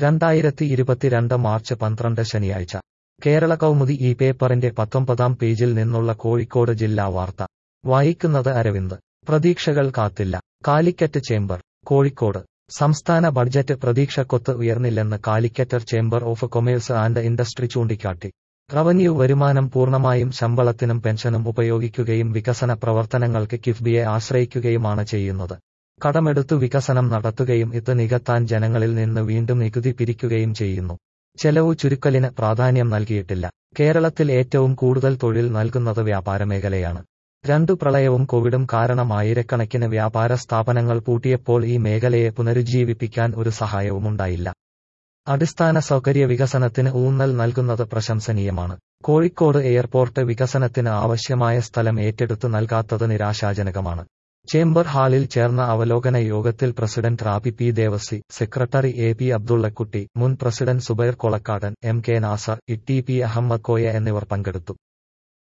രണ്ടായിരത്തി ഇരുപത്തിരണ്ട് മാർച്ച് പന്ത്രണ്ട് ശനിയാഴ്ച കേരള കൗമുദി ഈ പേപ്പറിന്റെ പത്തൊമ്പതാം പേജിൽ നിന്നുള്ള കോഴിക്കോട് ജില്ലാ വാർത്ത വായിക്കുന്നത് അരവിന്ദ് പ്രതീക്ഷകൾ കാത്തില്ല കാലിക്കറ്റ് ചേംബർ കോഴിക്കോട് സംസ്ഥാന ബഡ്ജറ്റ് പ്രതീക്ഷക്കൊത്ത് ഉയർന്നില്ലെന്ന് കാലിക്കറ്റർ chamber of commerce and industry ചൂണ്ടിക്കാട്ടി റവന്യൂ വരുമാനം പൂർണ്ണമായും ശമ്പളത്തിനും പെൻഷനും ഉപയോഗിക്കുകയും വികസന പ്രവർത്തനങ്ങൾക്ക് കിഫ്ബിയെ ആശ്രയിക്കുകയുമാണ് ചെയ്യുന്നത് കടമെടുത്തു വികസനം നടത്തുകയും ഇത് നികത്താൻ ജനങ്ങളിൽ നിന്ന് വീണ്ടും നികുതി പിരിക്കുകയും ചെയ്യുന്നു ചെലവു ചുരുക്കലിന് പ്രാധാന്യം നൽകിയിട്ടില്ല കേരളത്തിൽ ഏറ്റവും കൂടുതൽ തൊഴിൽ നൽകുന്നത് വ്യാപാര മേഖലയാണ് രണ്ടു പ്രളയവും കോവിഡും കാരണം ആയിരക്കണക്കിന് വ്യാപാര സ്ഥാപനങ്ങൾ പൂട്ടിയപ്പോൾ ഈ മേഖലയെ പുനരുജ്ജീവിപ്പിക്കാൻ ഒരു സഹായവുമുണ്ടായില്ല അടിസ്ഥാന സൗകര്യ വികസനത്തിന് ഊന്നൽ നൽകുന്നത് പ്രശംസനീയമാണ് കോഴിക്കോട് എയർപോർട്ട് വികസനത്തിന് ആവശ്യമായ സ്ഥലം ഏറ്റെടുത്തു നൽകാത്തത് നിരാശാജനകമാണ് ചേംബർ ഹാളിൽ ചേർന്ന അവലോകന യോഗത്തിൽ president Rabi P Devasi secretary A P Abdullakutty മുൻ president Zubair Kolakkadan M K Nasar E T P Ahammed Koya എന്നിവർ പങ്കെടുത്തു